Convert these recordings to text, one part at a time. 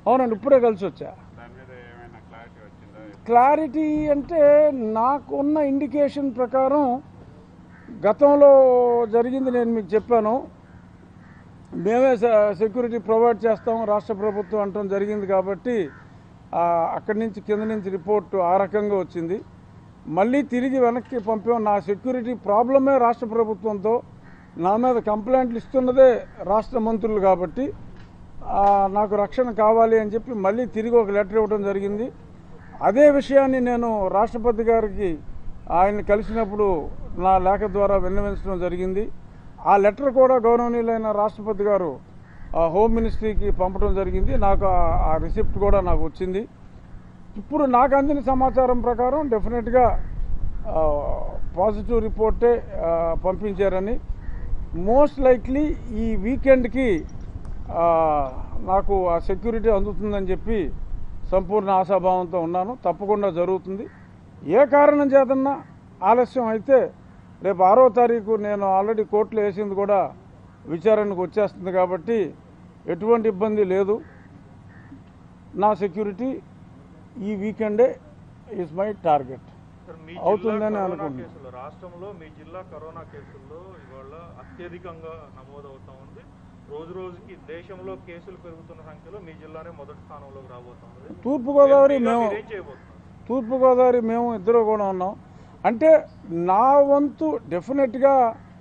అవునండి ఇప్పుడే కలిసి వచ్చా దాని మీద ఏమైనా క్లారిటీ వచ్చిందా క్లారిటీ అంటే నాకున్న ఇండికేషన్ ప్రకారం గతంలో జరిగింది నేను మీకు చెప్పాను మేమే స- సెక్యూరిటీ ప్రొవైడ్ చేస్తాం రాష్ట్ర ప్రభుత్వం అంటం జరిగింది కాబట్టి ఆ, అక్కడి నుంచి కింద నుంచి రిపోర్ట్ ఆ రకంగా వచ్చింది మళ్ళీ తిరిగి వెనక్కి పంపాం నా సెక్యూరిటీ ప్రాబ్లమే రాష్ట్ర ప్రభుత్వంతో నా మీద కంప్లైంట్లు ఇస్తున్నదే రాష్ట్ర మంత్రులు కాబట్టి ఆ, నాకు రక్షణ కావాలి అని చెప్పి మళ్ళీ తిరిగి ఒక లెటర్ ఇవ్వడం జరిగింది అదే విషయాన్ని నేను రాష్ట్రపతి గారికి ఆయన కలిసినప్పుడు నా లేఖ ద్వారా విన్నవించడం జరిగింది ఆ లెటర్ కూడా గౌరవనీయులైన రాష్ట్రపతి గారు ఆ హోమ్ మినిస్ట్రీకి పంపడం జరిగింది నాకు ఆ- ఆ రిసిప్ట్ కూడా నాకు వచ్చింది ఇప్పుడు నాకు అందిన సమాచారం ప్రకారం డెఫినెట్గా పాజిటివ్ రిపోర్టే ఆ, పంపించారని మోస్ట్ లైక్లీ ఈ వీకెండ్కి ఆ, నాకు ఆ సెక్యూరిటీ అందుతుందని చెప్పి సంపూర్ణ ఆశాభావంతో ఉన్నాను తప్పకుండా జరుగుతుంది ఏ కారణం చేతన్నా ఆలస్యం అయితే రేపు ఆరో తారీఖు నేను ఆల్రెడీ కోర్టులో వేసింది కూడా విచారణకు వచ్చేస్తుంది కాబట్టి ఎటువంటి ఇబ్బంది లేదు నా సెక్యూరిటీ ఈ వీకెండే ఈజ్ మై టార్గెట్ సార్, మీ అవుతుందని జిల్లా కరోనా అనుకుంటున్నాను. కేసులు రాష్ట్రంలో మీ జిల్లా కరోనా కేసుల్లో ఇవాళ అత్యధికంగా నమోదవుతా ఉంది రోజు రోజుకి దేశంలో కేసులు పెరుగుతున్న సంఖ్యలో మీ జిల్లానే మొదటి స్థానంలోకి రాబోతుంది తూర్పుగోదావరి ఎంపీగా మేము మీరేం చేయబోతున్నారు తూర్పుగోదావరి మేము ఇద్దరు కూడా ఉన్నాం అంటే నా వంతు డెఫినెట్గా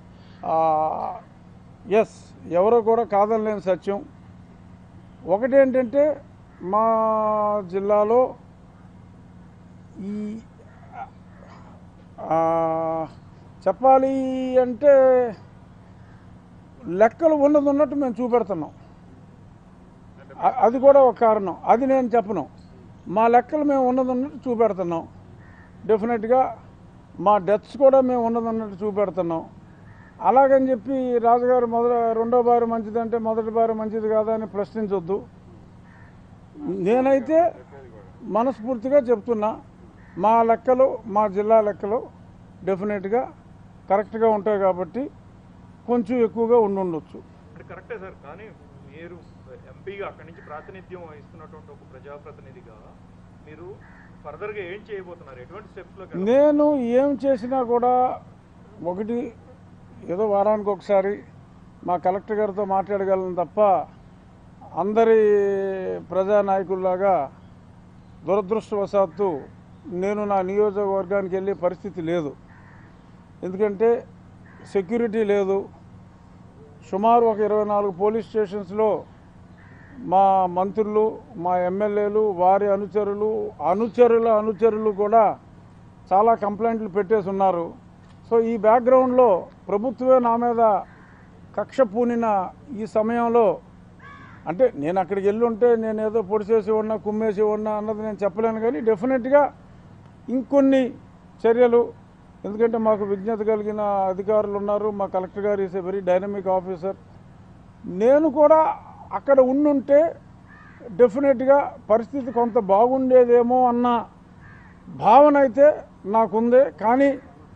ఎస్ ఎవరో కూడా కాదనలేని సత్యం ఒకటేంటంటే మా జిల్లాలో ఈ ఆ, చెప్పాలి అంటే లెక్కలు ఉన్నది ఉన్నట్టు మేము చూపెడుతున్నాం అ- అది కూడా ఒక కారణం అది నేను చెప్పను మా లెక్కలు మేము ఉన్నది ఉన్నట్టు చూపెడుతున్నాం డెఫినెట్గా మా డెత్స్ కూడా మేము ఉన్నది ఉన్నట్టు చూపెడుతున్నాం అలాగని చెప్పి రాజుగారు మొదట రెండో బారి మంచిదంటే మొదటి బారి మంచిది కాదా అని ప్రశ్నించొద్దు నేనైతే మనస్ఫూర్తిగా చెప్తున్నా మా లెక్కలు మా జిల్లా లెక్కలు డెఫినెట్గా కరెక్ట్గా ఉంటాయి కాబట్టి కొంచెం ఎక్కువగా ఉండుండొచ్చు అంటే కరెక్టే సార్ కానీ మీరు ఎంపీగా అక్కడి నుంచి ప్రాతినిధ్యం వహిస్తున్నటువంటి ఒక ప్రజాప్రతినిధిగా మీరు ఫర్దర్గా ఏం చేయబోతున్నారు ఎటువంటి స్టెప్స్లో నేను ఏం చేసినా కూడా ఒకటి ఏదో వారానికి ఒకసారి మా కలెక్టర్ గారితో మాట్లాడగలను తప్ప అందరి ప్రజానాయకుల్లాగా దురదృష్టవశాత్తు నేను నా నియోజకవర్గానికి వెళ్ళే పరిస్థితి లేదు ఎందుకంటే సెక్యూరిటీ లేదు సుమారు ఒక ఇరవై నాలుగు పోలీస్ స్టేషన్స్లో మా మంత్రులు మా ఎమ్మెల్యేలు వారి అనుచరులు అనుచరుల అనుచరులు కూడా చాలా కంప్లైంట్లు పెట్టేసి ఉన్నారు సో ఈ బ్యాక్గ్రౌండ్లో ప్రభుత్వమే నా మీద కక్ష పూనిన ఈ సమయంలో అంటే నేను అక్కడికి వెళ్ళి ఉంటే నేను ఏదో పొడిచేసి ఉన్నా కుమ్మేసి ఉన్నా అన్నది నేను చెప్పలేను కానీ డెఫినెట్గా ఇంకొన్ని చర్యలు ఎందుకంటే మాకు విజ్ఞత కలిగిన అధికారులు ఉన్నారు మా కలెక్టర్ గారు is a very dynamic officer నేను కూడా అక్కడ ఉండుంటే డెఫినెట్గా పరిస్థితి కొంత బాగుండేదేమో అన్న భావన అయితే నాకుంది కానీ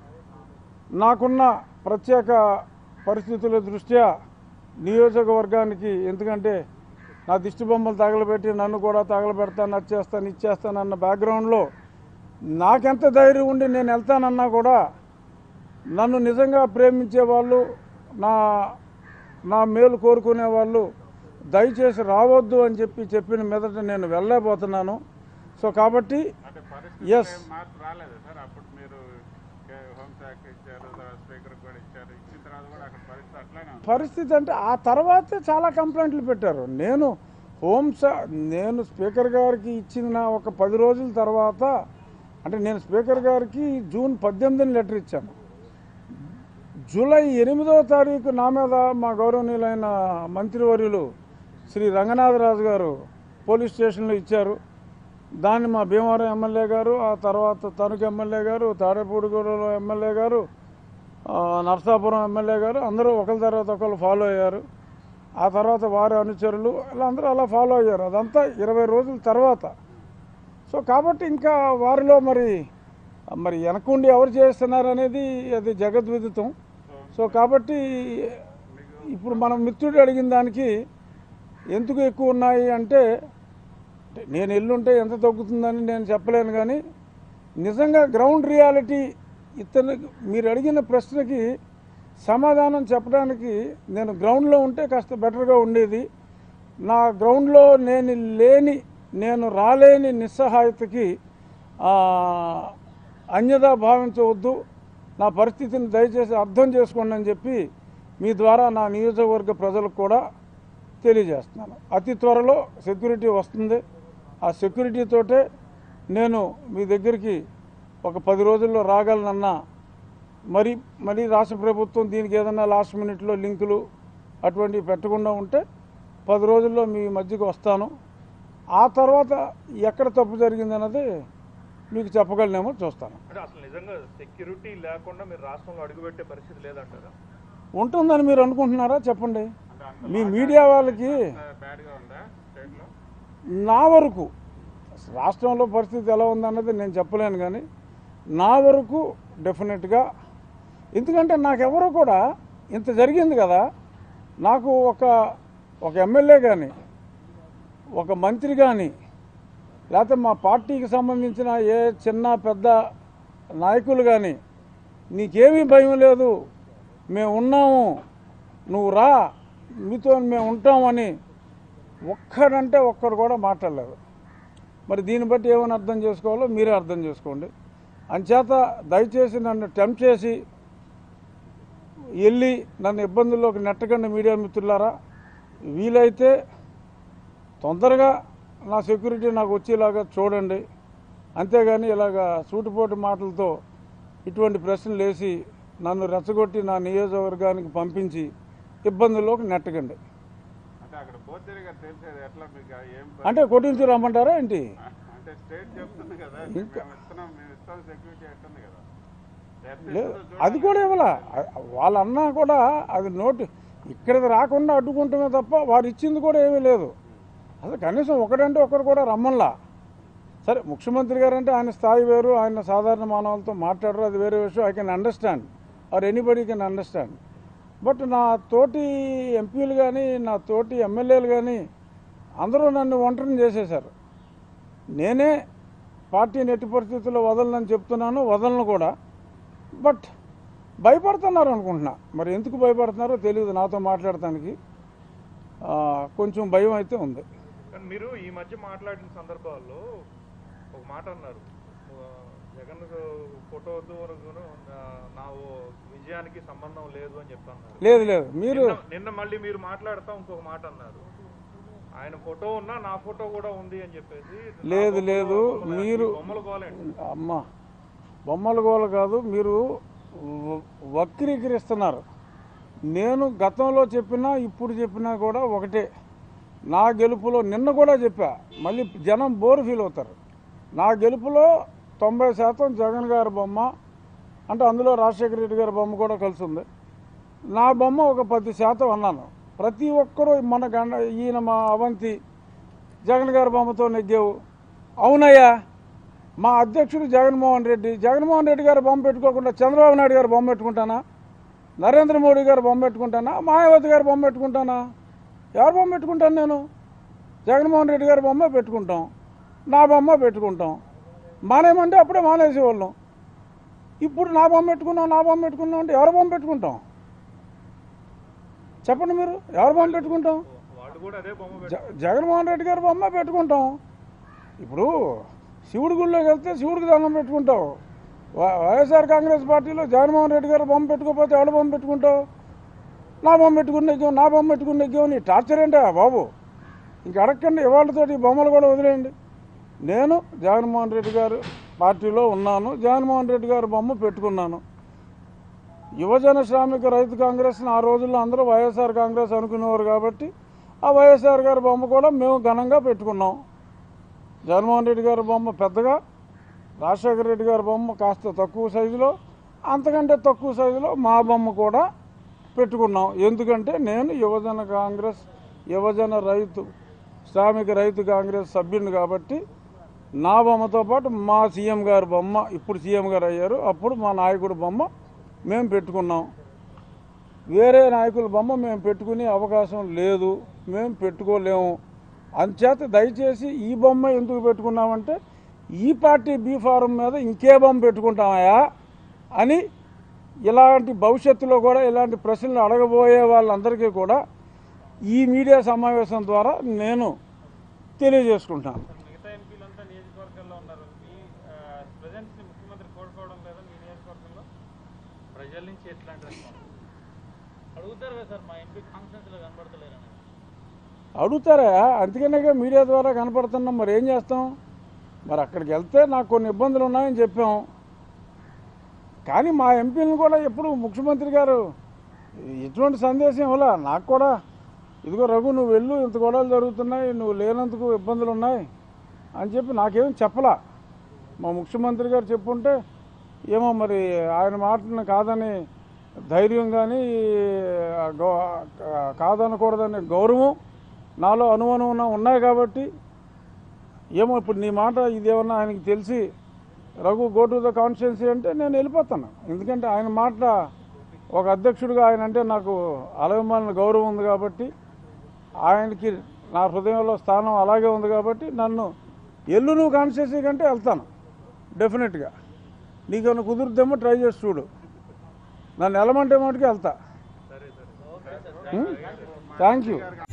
నాకున్న ప్రత్యేక పరిస్థితుల దృష్ట్యా నియోజకవర్గానికి ఎందుకంటే నా దిష్టి బొమ్మలు తగలబెట్టి నన్ను కూడా తగలబెడతాను నచ్చేస్తాను ఇచ్చేస్తాను అన్న బ్యాక్గ్రౌండ్లో నాకెంత ధైర్యం ఉండి నేను వెళ్తానన్నా కూడా నన్ను నిజంగా ప్రేమించే వాళ్ళు నా నా మేలు కోరుకునే వాళ్ళు దయచేసి రావద్దు అని చెప్పి చెప్పిన మీదట నేను వెళ్ళలేకపోతున్నాను సో కాబట్టి అంటే Yes. పరిస్థితి మార్పు రాలేదు సార్ అప్పుడు మీరు కే- హోంశాఖ ఇచ్చారు తర్వాత స్పీకర్ కూడా ఇచ్చారు ఇచ్చిన తర్వాత కూడా అక్కడ పరిస్థితి అట్లానే ఉంది పరిస్థితి అంటే ఆ తర్వాతే చాలా కంప్లైంట్లు పెట్టారు నేను హోంసా నేను స్పీకర్ గారికి ఇచ్చిన ఒక పది రోజుల తర్వాత అంటే నేను స్పీకర్ గారికి జూన్ పద్దెనిమిదిని లెటర్ ఇచ్చాను జూలై ఎనిమిదవ తారీఖు నా మీద మా గౌరవనీయులైన మంత్రివర్యులు శ్రీ రంగనాథరాజు గారు పోలీస్ స్టేషన్లో ఇచ్చారు దాన్ని మా భీమవరం ఎమ్మెల్యే గారు ఆ తర్వాత తణుకు ఎమ్మెల్యే గారు తాడేపూడిగూడలో ఎమ్మెల్యే గారు ఆ, నరసాపురం ఎమ్మెల్యే గారు అందరూ ఒకరి తర్వాత ఒకరు ఫాలో అయ్యారు ఆ తర్వాత వారి అనుచరులు ఇలా అందరూ అలా ఫాలో అయ్యారు అదంతా ఇరవై రోజుల తర్వాత సో కాబట్టి ఇంకా వారిలో మరి మరి వెనకుండి ఎవరు చేస్తున్నారు అనేది అది జగద్విదితం సో కాబట్టి ఇప్పుడు మనం మిత్రుడు అడిగిన దానికి ఎందుకు ఎక్కువ ఉన్నాయి అంటే నేను ఎల్లుంటే ఎంత తగ్గుతుందని నేను చెప్పలేను కానీ నిజంగా గ్రౌండ్ రియాలిటీ ఇతను మీరు అడిగిన ప్రశ్నకి సమాధానం చెప్పడానికి నేను గ్రౌండ్లో ఉంటే కాస్త బెటర్గా ఉండేది నా గ్రౌండ్లో నేను లేని నేను రాలేని నిస్సహాయతకి ఆ, అన్యదా భావించవద్దు నా పరిస్థితిని దయచేసి అర్థం చేసుకోండి అని చెప్పి మీ ద్వారా నా నియోజకవర్గ ప్రజలకు కూడా తెలియజేస్తున్నాను అతి త్వరలో సెక్యూరిటీ వస్తుంది ఆ సెక్యూరిటీతోటే నేను మీ దగ్గరికి ఒక పది రోజుల్లో రాగలనన్నా మరి మరి రాష్ట్ర ప్రభుత్వం దీనికి ఏదైనా లాస్ట్ మినిట్లో లింకులు అటువంటివి పెట్టకుండా ఉంటే పది రోజుల్లో మీ మధ్యకి వస్తాను ఆ తర్వాత ఎక్కడ తప్పు జరిగిందన్నది మీకు చెప్పగలనేమో చూస్తాను అంటే అసలు నిజంగా సెక్యూరిటీ లేకుండా మీరు రాష్ట్రంలో అడుగుపెట్టే పరిస్థితి లేదంటారా ఉంటుందని మీరు అనుకుంటున్నారా చెప్పండి అంటే అంత మీ మీడియా వాళ్ళకి బ్యాడ్గా ఉందా స్టేట్లో నా వరకు రాష్ట్రంలో పరిస్థితి ఎలా ఉందన్నది నేను చెప్పలేను కానీ నా వరకు డెఫినెట్గా ఎందుకంటే నాకెవరు కూడా ఇంత జరిగింది కదా నాకు ఒక ఒక ఎమ్మెల్యే కానీ ఒక మంత్రి కానీ లేకపోతే మా పార్టీకి సంబంధించిన ఏ చిన్న పెద్ద నాయకులు కానీ నీకేమీ భయం లేదు మేము ఉన్నాము నువ్వు రా మీతో మేము ఉంటామని ఒక్కడంటే ఒక్కడు కూడా మాట్లాడలేదు మరి దీన్ని బట్టి ఏమని అర్థం చేసుకోవాలో మీరే అర్థం చేసుకోండి అంచేత దయచేసి నన్ను టెంప్ చేసి వెళ్ళి నన్ను ఇబ్బందుల్లోకి నెట్టకండి మీడియా మిత్రులారా వీలైతే తొందరగా నా సెక్యూరిటీ నాకు వచ్చేలాగా చూడండి అంతేగాని ఇలాగా సూటిపోటు మాటలతో ఇటువంటి ప్రశ్నలు వేసి నన్ను రెచ్చగొట్టి నా నియోజకవర్గానికి పంపించి ఇబ్బందుల్లోకి నెట్టకండి అంటే అక్కడ పోతేనే తెలిసేది ఎట్లా మీకు ఏం ప- అంటే కొట్టించి రమ్మంటారా ఏంటి అంటే స్టేట్ చెప్తుంది కదా ఇంకా- మేము ఇస్తున్నాం మేము ఇస్తాం సెక్యూరిటీ ఎట్టుంది కదా ఎట్లా లేదు ఇస్తుందో అది కూడా ఇవ్వాల వాళ్ళన్నా కూడా అది నోటి ఇక్కడికి రాకుండా అడ్డుకుంటమే తప్ప వారు ఇచ్చింది కూడా ఏమీ లేదు అసలు కనీసం ఒకడంటే ఒకరు కూడా రమ్మన్లా సరే ముఖ్యమంత్రి గారు అంటే ఆయన స్థాయి వేరు ఆయన సాధారణ మానవులతో మాట్లాడరు అది వేరే విషయం I can understand or anybody can understand but నా తోటి ఎంపీలు కానీ నా తోటి ఎమ్మెల్యేలు కానీ అందరూ నన్ను ఒంటరిని చేసేశారు నేనే పార్టీని ఎట్టి పరిస్థితుల్లో వదలనని చెప్తున్నాను వదలను కూడా బట్ భయపడుతున్నారు అనుకుంటున్నా మరి ఎందుకు భయపడుతున్నారో తెలియదు నాతో మాట్లాడటానికి ఆ, కొంచెం భయం అయితే ఉంది కానీ మీరు ఈ మధ్య మాట్లాడిన సందర్భాల్లో ఒక మాట అన్నారు ఆ, జగన్ ఫోటోతో వరకును, ఆ, నా ఓ విజయానికి సంబంధం లేదు అని చెప్పి అన్నారు లేదు లేదు మీరు నిన్న- నిన్న మళ్ళీ మీరు మాట్లాడుతూ ఇంకొక మాట అన్నారు ఆయన ఫోటో ఉన్నా నా ఫోటో కూడా ఉంది అని చెప్పేసి నా లేదు, బొమ్మలు- లేదు, బొమ్మలు- మీరు- ఈ బొమ్మల గోలేండి అమ్మ బొమ్మల గోల కాదు మీరు వ- వక్రీకరిస్తున్నారు నేను గతంలో చెప్పినా ఇప్పుడు చెప్పినా కూడా ఒకటే నా గెలుపులో నిన్న కూడా చెప్పా మళ్ళీ జనం బోర్ ఫీల్ అవుతారు నా గెలుపులో తొంభై శాతం జగన్ గారి బొమ్మ అంటే అందులో రాజశేఖర రెడ్డి గారి బొమ్మ కూడా కలిసి ఉంది నా బొమ్మ ఒక పది శాతం అన్నాను ప్రతి ఒక్కరూ మన గండ ఈయన మా అవంతి జగన్ గారి బొమ్మతో నెగ్గావు అవునయ్యా మా అధ్యక్షుడు జగన్మోహన్ రెడ్డి జగన్మోహన్ రెడ్డి గారు బొమ్మ పెట్టుకోకుండా చంద్రబాబు నాయుడు గారు బొమ్మ పెట్టుకుంటానా నరేంద్ర మోడీ గారు బొమ్మ పెట్టుకుంటానా మాయావతి గారు బొమ్మ పెట్టుకుంటానా ఎవరు బొమ్మ పెట్టుకుంటాను నేను జగన్మోహన్ రెడ్డి గారి బొమ్మ పెట్టుకుంటాం నా బొమ్మ పెట్టుకుంటాం మానేమంటే అప్పుడే మానేసేవాళ్ళం ఇప్పుడు నా బొమ్మ పెట్టుకున్నాం నా బొమ్మ పెట్టుకున్నాం అంటే ఎవరి బొమ్మ పెట్టుకుంటాం చెప్పండి మీరు ఎవరి బొమ్మ పెట్టుకుంటాం వాడు కూడా అదే బొమ్మ జ జగన్మోహన్ రెడ్డి గారి బొమ్మ పెట్టుకుంటాం ఇప్పుడు శివుడి గుళ్ళోకి వెళ్తే శివుడికి దండం పెట్టుకుంటావు వై- వైఎస్ఆర్ కాంగ్రెస్ పార్టీలో జగన్మోహన్ రెడ్డి గారు బొమ్మ పెట్టుకోకపోతే ఎవడ బొమ్మ పెట్టుకుంటావు నా బొమ్మ పెట్టుకుని నెగ్గాం నా బొమ్మ పెట్టుకుని నెగ్గాం నీ టార్చర్ ఏంటా బాబు ఇంక అడగండి ఇవాళతోటి ఈ బొమ్మలు కూడా వదిలేయండి నేను జగన్మోహన్ రెడ్డి గారు పార్టీలో ఉన్నాను జగన్మోహన్ రెడ్డి గారి బొమ్మ పెట్టుకున్నాను యువజన శ్రామిక రైతు కాంగ్రెస్ ఆ రోజుల్లో అందరూ వైఎస్ఆర్ కాంగ్రెస్ అనుకునేవారు కాబట్టి ఆ వైఎస్ఆర్ గారి బొమ్మ కూడా మేము ఘనంగా పెట్టుకున్నాం జగన్మోహన్ రెడ్డి గారి బొమ్మ పెద్దగా రాజశేఖర రెడ్డి గారి బొమ్మ కాస్త తక్కువ సైజులో అంతకంటే తక్కువ సైజులో మా బొమ్మ కూడా పెట్టుకున్నాం ఎందుకంటే నేను యువజన కాంగ్రెస్ యువజన రైతు శ్రామిక రైతు కాంగ్రెస్ సభ్యుని కాబట్టి నా బొమ్మతో పాటు మా సీఎం గారి బొమ్మ ఇప్పుడు సీఎం గారు అయ్యారు అప్పుడు మా నాయకుడి బొమ్మ మేము పెట్టుకున్నాం వేరే నాయకుల బొమ్మ మేము పెట్టుకునే అవకాశం లేదు మేము పెట్టుకోలేము అందుచేత దయచేసి ఈ బొమ్మ ఎందుకు పెట్టుకున్నామంటే ఈ పార్టీ బీ ఫారం మీద ఇంకే బొమ్మ పెట్టుకుంటామయా అని ఇలాంటి భవిష్యత్తులో కూడా ఇలాంటి ప్రశ్నలు అడగబోయే వాళ్ళందరికీ కూడా ఈ మీడియా సమావేశం ద్వారా నేను తెలియజేసుకుంటాను మిగతా ఎంపీలంతా నియోజకవర్గాల్లో ఉన్నారు మీ ప్రజెంట్స్ ని ముఖ్యమంత్రి కోరుకోవడం లేదా మీ నియోజకవర్గంలో ప్రజల నుంచి ఎట్లాంటి రెస్పాన్స్ అడుగుతారు కదా సార్ మా ఎంపీ కాన్ఫరెన్స్ లో కనబడతలేరని అడుగుతారా అందుకనేగా మీడియా ద్వారా కనపడుతున్నాం మరి ఏం చేస్తాం మరి అక్కడికి వెళ్తే నాకు కొన్ని ఇబ్బందులు ఉన్నాయని చెప్పాం కానీ మా ఎంపీలను కూడా ఎప్పుడు ముఖ్యమంత్రి గారు ఎటువంటి సందేశం ఇవ్వలే నాకు కూడా ఇదిగో రఘు నువ్వు వెళ్ళు ఇంత గొడవలు జరుగుతున్నాయి నువ్వు లేనందుకు ఇబ్బందులు ఉన్నాయి అని చెప్పి నాకేం చెప్పలా మా ముఖ్యమంత్రి గారు చెప్పుంటే ఏమో మరి ఆయన మాటను కాదని ధైర్యం కానీ గౌ- కాదనకూడదనే గౌరవం నాలో అనుమానం ఉన్నాయి కాబట్టి ఏమో ఇప్పుడు నీ మాట ఇదేమన్నా ఆయనకి తెలిసి Raghu go to the constituency అంటే నేను వెళ్ళిపోతాను ఎందుకంటే ఆయన మాట ఒక అధ్యక్షుడిగా ఆయన అంటే నాకు అలవిమాలిన గౌరవం ఉంది కాబట్టి ఆయనకి నా హృదయంలో స్థానం అలాగే ఉంది కాబట్టి నన్ను ఎల్లు నువ్వు కాన్స్టిట్యున్సీ కంటే వెళ్తాను డెఫినెట్గా నీకేమైనా కుదురుద్దేమో ట్రై చేసి చూడు నన్ను వెళ్ళమంటే మటుకు వెళ్తా సరే సరే థ్యాంక్ యూ